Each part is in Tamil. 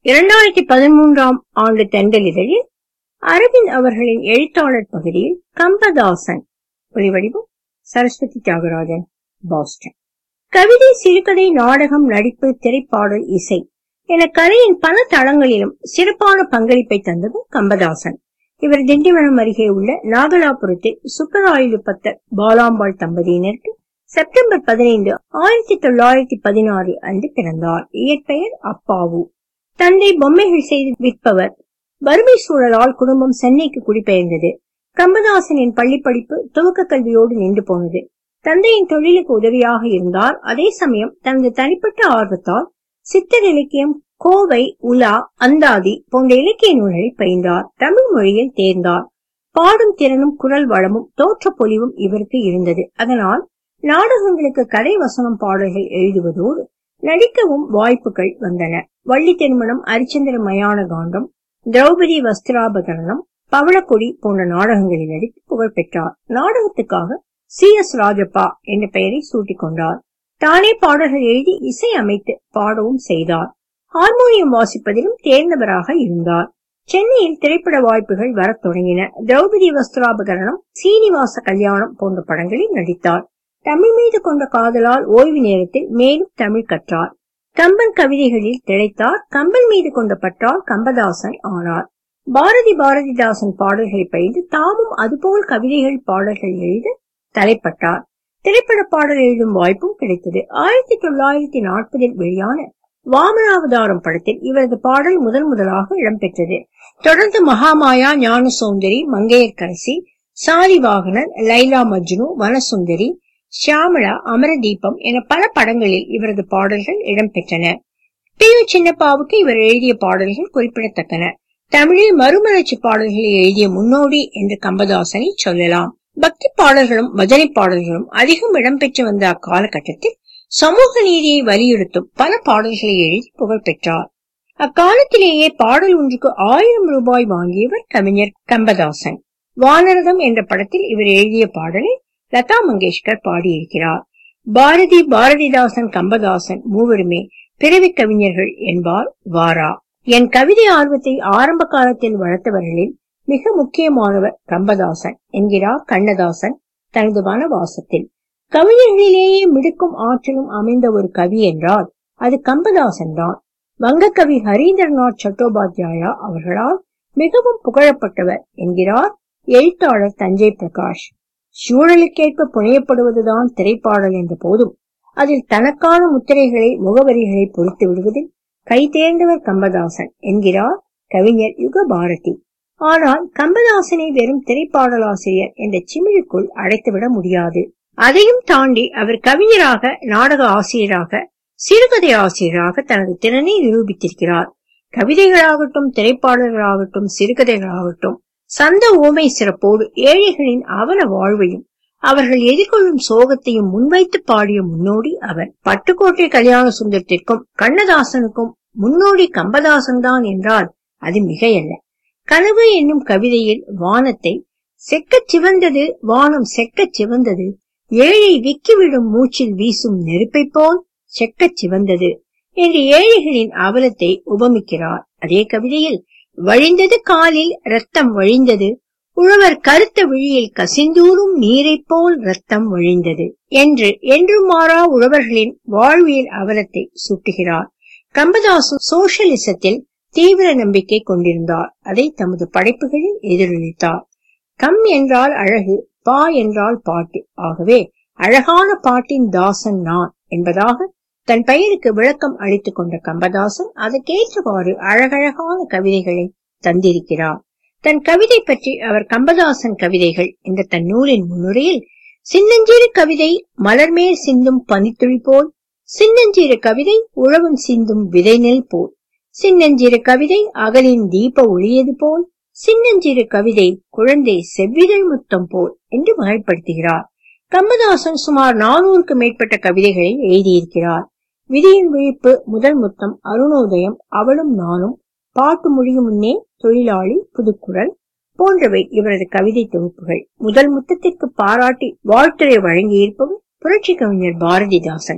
இரண்டாயிரத்தி பதிமூன்றாம் ஆண்டு தெண்டலிதழில் அரவிந்த் அவர்களின் எழுத்தாளர் பகுதியில் கம்பதாசன் ஒளிவடிவம் சரஸ்வதி தியாகராஜன் பாஸ்டன் கவிதை சிறுகதை நாடகம் நடிப்பு திரைப்பாடல் இசை என கலையின் பல தளங்களிலும் சிறப்பான பங்களிப்பை தந்தவர் கம்பதாசன் இவர் திண்டிவனம் அருகே உள்ள நாகலாபுரத்தில் சுப்பராயலு பத்தர் பாலாம்பாள் தம்பதியினருக்கு செப்டம்பர் பதினைந்து ஆயிரத்தி தொள்ளாயிரத்தி பதினாறு அன்று பிறந்தார் இயற்பெயர் அப்பாவு தந்தை பொம்மைகள் செய்து விற்பவர் வறுமை சூழலால் குடும்பம் சென்னைக்கு குடிபெயர்ந்தது கம்பதாசனின் பள்ளி படிப்பு துவக்க கல்வியோடு நின்று போனது தந்தையின் தொழிலுக்கு உதவியாக இருந்தார் அதே சமயம் தனது தனிப்பட்ட ஆர்வத்தால் சித்தர் இலக்கியம் கோவை உலா அந்தாதி போன்ற இலக்கிய நூல்களை பயின்றார் தமிழ் மொழியில் தேர்ந்தார் பாடும் திறனும் குரல் வளமும் தோற்ற பொலிவும் இவருக்கு இருந்தது அதனால் நாடகங்களுக்கு கதை வசனம் பாடல்கள் எழுதுவதோடு நடிக்கவும் வாய்ப்புகள் வந்தன வள்ளி திருமணம் அரிச்சந்திர மயான காண்டம் திரௌபதி வஸ்திராபகரணம் பவளக்கொடி போன்ற நாடகங்களில் நடித்து புகழ் பெற்றார் நாடகத்துக்காக சி எஸ் ராஜப்பா என்ற பெயரை சூட்டிக் கொண்டார் தானே பாடல்கள் எழுதி இசை அமைத்து பாடவும் செய்தார் ஹார்மோனியம் வாசிப்பதிலும் தேர்ந்தவராக இருந்தார் சென்னையில் திரைப்பட வாய்ப்புகள் வரத் தொடங்கின திரௌபதி வஸ்திராபகரணம் சீனிவாச கல்யாணம் போன்ற படங்களில் நடித்தார் தமிழ் மீது கொண்ட காதலால் ஓய்வு நேரத்தில் மேலும் தமிழ் கற்றார் கம்பன் கவிதைகளில் திளைத்தார் கம்பன் மீது கொண்ட பற்றால் கம்பதாசன் ஆனார் பாரதி பாரதிதாசன் பாடல்களை பயின்று தாமும் அதுபோல் கவிதைகள் பாடல்கள் எழுத தலைப்பட்டார் திரைப்பட பாடல் எழுதும் வாய்ப்பும் கிடைத்தது ஆயிரத்தி தொள்ளாயிரத்தி நாற்பதில் வெளியான வாமனாவதாரம் படத்தில் இவரது பாடல் முதன் முதலாக இடம்பெற்றது தொடர்ந்து மகாமாயா ஞான சௌந்தரி மங்கையர்கரசி சாரிவாகனர் லைலா மஜ்னு வனசுந்தரி ஷியாமளா அமரதீபம் என பல படங்களில் இவரது பாடல்கள் இடம்பெற்றன பி யு சின்னப்பாவுக்கு இவர் எழுதிய பாடல்கள் குறிப்பிடத்தக்கன தமிழில் மறுமலர்ச்சி பாடல்களை எழுதிய முன்னோடி என்று கம்பதாசனை சொல்லலாம் பக்தி பாடல்களும் பஜனை பாடல்களும் அதிகம் இடம்பெற்று வந்த அக்காலகட்டத்தில் சமூக நீதியை வலியுறுத்தும் பல பாடல்களை எழுதி புகழ் பெற்றார் அக்காலத்திலேயே பாடல் ஒன்றுக்கு ஆயிரம் ரூபாய் வாங்கியவர் கவிஞர் கம்பதாசன் வானரதம் என்ற படத்தில் இவர் எழுதிய பாடலை லதா மங்கேஷ்கர் பாடியிருக்கிறார் பாரதி பாரதிதாசன் கம்பதாசன் மூவருமே பிறவி கவிஞர்கள் என்பார் வாரா என் கவிதை ஆர்வத்தை ஆரம்ப காலத்தில் வளர்த்தவர்களில் மிக முக்கியமானவர் கம்பதாசன் என்கிறார் கண்ணதாசன் தனது வனவாசத்தில் கவிஞர்களிலேயே மிடுக்கும் ஆற்றலும் அமைந்த ஒரு கவி என்றால் அது கம்பதாசன் தான் வங்கக்கவி ஹரீந்திரநாத் சட்டோபாத்யாயா அவர்களால் மிகவும் புகழப்பட்டவர் என்கிறார் எழுத்தாளர் தஞ்சை பிரகாஷ் சூழலுக்கேற்ப புனையப்படுவதுதான் திரைப்பாடல் என்ற போதும் அதில் தனக்கான முத்திரைகளை முகவரிகளை பொறுத்து விடுவதில் கை தேர்ந்தவர் கம்பதாசன் என்கிறார் கவிஞர் யுக பாரதி ஆனால் கம்பதாசனை வெறும் திரைப்பாடலாசிரியர் என்ற சிமிழுக்குள் அடைத்துவிட முடியாது அதையும் தாண்டி அவர் கவிஞராக நாடக ஆசிரியராக சிறுகதை ஆசிரியராக தனது திறனை நிரூபித்திருக்கிறார் கவிதைகளாகட்டும் திரைப்பாடல்களாகட்டும் சிறுகதைகளாகட்டும் சந்த ஊமை சிறப்போடு ஏழைகளின் அவல வாழ்வையும் அவர்கள் எதிர்கொள்ளும் சோகத்தையும் முன்வைத்து பாடிய முன்னோடி அவர் பட்டுக்கோட்டை கல்யாண சுந்தரத்திற்கும் கண்ணதாசனுக்கும் முன்னோடி கம்பதாசன் தான் என்றால் அது மிகையல்ல கனவு என்னும் கவிதையில் வானத்தை செக்கச் சிவந்தது வானம் செக்கச் சிவந்தது ஏழை விக்கிவிடும் மூச்சில் வீசும் நெருப்பை போல் செக்கச் சிவந்தது என்று ஏழைகளின் அவலத்தை உபமிக்கிறார் அதே கவிதையில் வழிந்தது காலில் ரத்தம் வழிந்தது உழவர் கருத்த விழியில் கசிந்தூரும் நீரைப் போல் ரத்தம் வழிந்தது என்று என்றும் மாறா உழவர்களின் வாழ்வியல் அவலத்தை சுட்டுகிறார் கம்பதாசு சோசியலிசத்தில் தீவிர நம்பிக்கை கொண்டிருந்தார் அதை தமது படைப்புகளில் எதிரொலித்தார் கம் என்றால் அழகு பா என்றால் பாட்டு ஆகவே அழகான பாட்டின் தாசன் நான் என்பதாக தன் பெயருக்கு விளக்கம் அளித்துக் கொண்ட கம்பதாசன் அதற்கேற்றவாறு அழகழகான கவிதைகளை தந்திருக்கிறார் தன் கவிதை பற்றி அவர் கம்பதாசன் கவிதைகள் என்ற தன் நூலின் முன்னுரையில் சின்னஞ்சிறு கவிதை மலர்மேல் சிந்தும் பனித்துளி போல் சின்னஞ்சிறு கவிதை உழவன் சிந்தும் விதை நெல் போல் சின்னஞ்சிறு கவிதை அகலின் தீப ஒளியது போல் சின்னஞ்சிறு கவிதை குழந்தை செவ்விதழ் முத்தம் போல் என்று வகைப்படுத்துகிறார் கம்பதாசன் சுமார் நானூறுக்கு மேற்பட்ட கவிதைகளை எழுதியிருக்கிறார் விதியின் விழிப்பு முதல் முத்தம் அருணோதயம் அவளும் நானும் பாட்டு முடியும் முன்னே தொழிலாளி புதுக்குரல் போன்றவை இவரது கவிதை தொகுப்புகள் முதல் முத்தத்திற்கு பாராட்டி வாழ்த்துறை வழங்கியிருப்பவர் புரட்சி கவிஞர் பாரதிதாசன்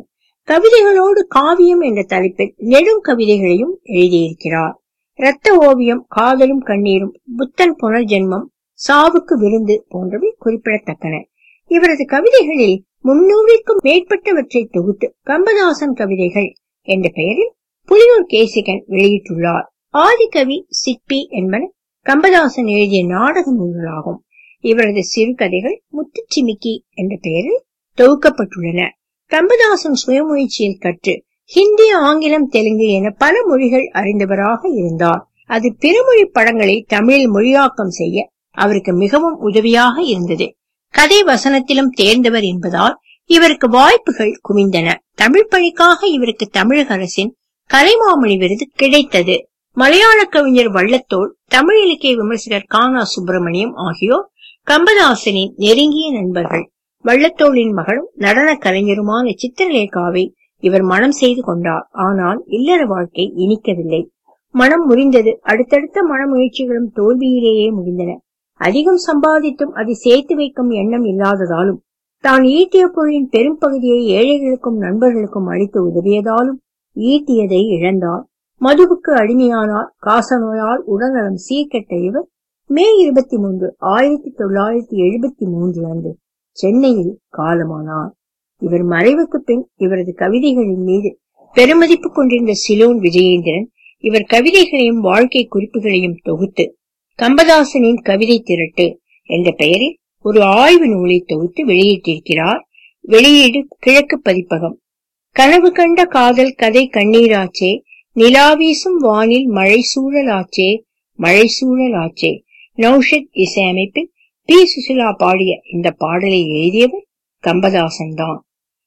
கவிதைகளோடு காவியம் என்ற தலைப்பில் நெடும் கவிதைகளையும் எழுதியிருக்கிறார் இரத்த ஓவியம் காதலும் கண்ணீரும் புத்தன் புனர்ஜென்மம் சாவுக்கு விருந்து போன்றவை குறிப்பிடத்தக்கன இவரது கவிதைகளில் முன்னூறுக்கும் மேற்பட்டவற்றை தொகுத்து கம்பதாசன் கவிதைகள் என்ற பெயரில் புலியூர் கேசிகன் வெளியிட்டுள்ளார் ஆதிகவி சிற்பி என்பன கம்பதாசன் எழுதிய நாடக நூல்களாகும் இவரது சிறுகதைகள் முத்துச்சிமிக்கி என்ற பெயரில் தொகுக்கப்பட்டுள்ளன கம்பதாசன் சுயமுயற்சியில் கற்று ஹிந்தி ஆங்கிலம் தெலுங்கு என பல மொழிகள் அறிந்தவராக இருந்தார் அது பிறமொழி படங்களை தமிழில் மொழியாக்கம் செய்ய அவருக்கு மிகவும் உதவியாக இருந்தது கதை வசனத்திலும் தேர்ந்தவர் என்பதால் இவருக்கு வாய்ப்புகள் குவிந்தன தமிழ் பணிக்காக இவருக்கு தமிழக அரசின் கலைமாமணி விருது கிடைத்தது மலையாள கவிஞர் வள்ளத்தோள் தமிழ் இலக்கிய விமர்சகர் கானா சுப்பிரமணியம் ஆகியோர் கம்பதாசனின் நெருங்கிய நண்பர்கள் வள்ளத்தோளின் மகளும் நடன கலைஞருமான சித்திரலேகாவை இவர் மனம் செய்து கொண்டார் ஆனால் இல்லற வாழ்க்கை இனிக்கவில்லை மனம் முறிந்தது அடுத்தடுத்த மனமுயற்சிகளும் தோல்வியிலேயே முடிந்தன அதிகம் சம்பாதித்தும் அதை சேர்த்து வைக்கும் எண்ணம் இல்லாததாலும் தான் ஈட்டிய பொருளின் பெரும் பகுதியை ஏழைகளுக்கும் நண்பர்களுக்கும் அளித்து உதவியதாலும் ஈட்டியதை இழந்தார் மதுவுக்கு அடிமையானார் காசநோயால் உடல்நலம் சீர்கெட்ட இவர் மே இருபத்தி மூன்று ஆயிரத்தி தொள்ளாயிரத்தி எழுபத்தி மூன்று அன்று சென்னையில் காலமானார் இவர் மறைவுக்கு பின் இவரது கவிதைகளின் மீது பெருமதிப்பு கொண்டிருந்த சிலோன் விஜயேந்திரன் இவர் கவிதைகளையும் வாழ்க்கை குறிப்புகளையும் தொகுத்து கம்பதாசனின் கவிதை திரட்டு என்ற பெயரில் ஒரு ஆய்வு நூலை தொகுத்து வெளியிட்டிருக்கிறார் வெளியீடு கிழக்கு பதிப்பகம் கனவு கண்ட காதல் கதை கண்ணீராச்சே நிலாவீசும் வானில் மழை சூழலாச்சே மழை சூழலாச்சே நௌஷத் இசையமைப்பில் பி சுசிலா பாடிய இந்த பாடலை எழுதியவர் கம்பதாசன் தான்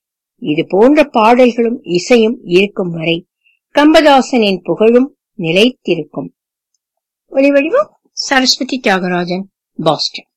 இது போன்ற பாடல்களும் இசையும் இருக்கும் வரை கம்பதாசனின் புகழும் நிலைத்திருக்கும் ஒளிவடிவம் சரஸ்வதி தியாகராஜன் பாஸ்டன்